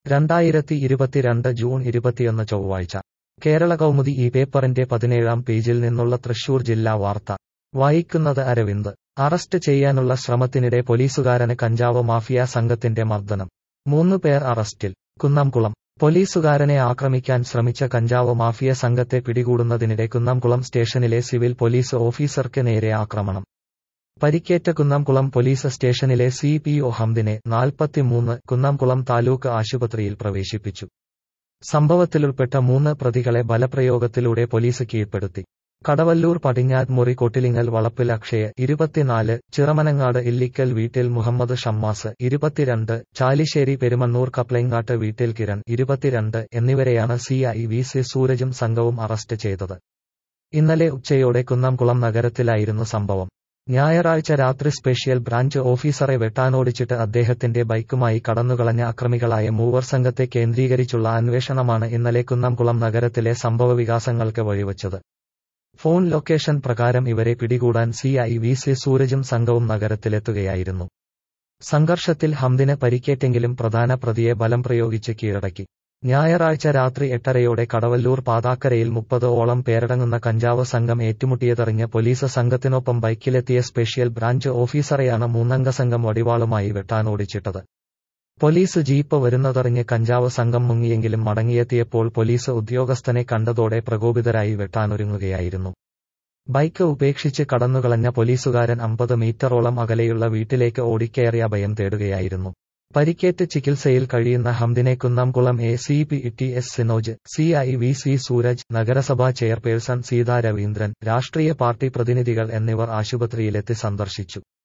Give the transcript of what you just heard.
രണ്ടായിരത്തി ഇരുപത്തിരണ്ട് ജൂൺ ഇരുപത്തിയൊന്ന് ചൊവ്വാഴ്ച കേരള കൗമുദി ഈ പേപ്പറിന്റെ പതിനേഴാം പേജിൽ നിന്നുള്ള തൃശൂർ ജില്ലാ വാർത്ത വായിക്കുന്നത് അരവിന്ദ് അറസ്റ്റ് ചെയ്യാനുള്ള ശ്രമത്തിനിടെ പോലീസുകാരന് കഞ്ചാവ് മാഫിയ സംഘത്തിന്റെ മർദ്ദനം മൂന്ന് പേർ അറസ്റ്റിൽ കുന്നംകുളം പോലീസുകാരനെ ആക്രമിക്കാൻ ശ്രമിച്ച കഞ്ചാവ് മാഫിയ സംഘത്തെ പിടികൂടുന്നതിനിടെ കുന്നംകുളം സ്റ്റേഷനിലെ സിവിൽ പോലീസ് ഓഫീസർക്ക് നേരെ ആക്രമണം പരിക്കേറ്റ കുന്നംകുളം പോലീസ് സ്റ്റേഷനിലെ സി പി ഒ ഹംദിനെ നാൽപ്പത്തിമൂന്ന് കുന്നംകുളം താലൂക്ക് ആശുപത്രിയിൽ പ്രവേശിപ്പിച്ചു സംഭവത്തിലുൾപ്പെട്ട മൂന്ന് പ്രതികളെ ബലപ്രയോഗത്തിലൂടെ പോലീസ് കീഴ്പ്പെടുത്തി കടവല്ലൂർ പടിഞ്ഞാറ്റ് മുറി കൊട്ടിലിങ്ങൽ വളപ്പിൽ അക്ഷയ ഇരുപത്തിനാല് ചിറമനങ്ങാട് ഇല്ലിക്കൽ വീട്ടിൽ മുഹമ്മദ് ഷമ്മാസ് ഇരുപത്തിരണ്ട് ചാലിശ്ശേരി പെരുമണ്ണൂർ കപ്ലൈങ്ങാട്ട് വീട്ടിൽ കിരൺ ഇരുപത്തിരണ്ട് എന്നിവരെയാണ് സി ഐ വി സി സൂരജും സംഘവും അറസ്റ്റ് ചെയ്തത് ഇന്നലെ ഉച്ചയോടെ കുന്നംകുളം നഗരത്തിലായിരുന്നു സംഭവം ഞായറാഴ്ച രാത്രി സ്പെഷ്യൽ ബ്രാഞ്ച് ഓഫീസറെ വെട്ടാനോടിച്ചിട്ട് അദ്ദേഹത്തിന്റെ ബൈക്കുമായി കടന്നുകളഞ്ഞ അക്രമികളായ മൂവർ സംഘത്തെ കേന്ദ്രീകരിച്ചുള്ള അന്വേഷണമാണ് ഇന്നലെ കുന്നംകുളം നഗരത്തിലെ സംഭവവികാസങ്ങൾക്ക് വഴിവച്ചത് ഫോൺ ലൊക്കേഷൻ പ്രകാരം ഇവരെ പിടികൂടാൻ സി ഐ വി സി സൂരജും സംഘവും നഗരത്തിലെത്തുകയായിരുന്നു സംഘർഷത്തിൽ ഹംദിന് പരിക്കേറ്റെങ്കിലും പ്രധാന പ്രതിയെ ബലം പ്രയോഗിച്ച് കീഴടക്കി ഞായറാഴ്ച രാത്രി എട്ടരയോടെ കടവല്ലൂർ പാതാക്കരയിൽ മുപ്പത് ഓളം പേരടങ്ങുന്ന കഞ്ചാവ് സംഘം ഏറ്റുമുട്ടിയതറിഞ്ഞ പോലീസ് സംഘത്തിനൊപ്പം ബൈക്കിലെത്തിയ സ്പെഷ്യൽ ബ്രാഞ്ച് ഓഫീസറെയാണ് മൂന്നംഗ സംഘം വടിവാളുമായി വെട്ടാനോടിച്ചിട്ടത് പോലീസ് ജീപ്പ് വരുന്നതറിഞ്ഞ് കഞ്ചാവ് സംഘം മുങ്ങിയെങ്കിലും മടങ്ങിയെത്തിയപ്പോൾ പോലീസ് ഉദ്യോഗസ്ഥനെ കണ്ടതോടെ പ്രകോപിതരായി വെട്ടാനൊരുങ്ങുകയായിരുന്നു ബൈക്ക് ഉപേക്ഷിച്ച് കടന്നുകളഞ്ഞ പോലീസുകാരൻ അമ്പത് മീറ്ററോളം അകലെയുള്ള വീട്ടിലേക്ക് ഓടിക്കയറിയ ഭയം തേടുകയായിരുന്നു പരിക്കേറ്റ് ചികിത്സയിൽ കഴിയുന്ന ഹംദിനെ Kunnamkulam A C P T S Sinoj C I V C Suraj നഗരസഭാ ചെയർപേഴ്സൺ സീതാ രവീന്ദ്രൻ രാഷ്ട്രീയ പാർട്ടി പ്രതിനിധികൾ എന്നിവർ ആശുപത്രിയിലെത്തി സന്ദർശിച്ചു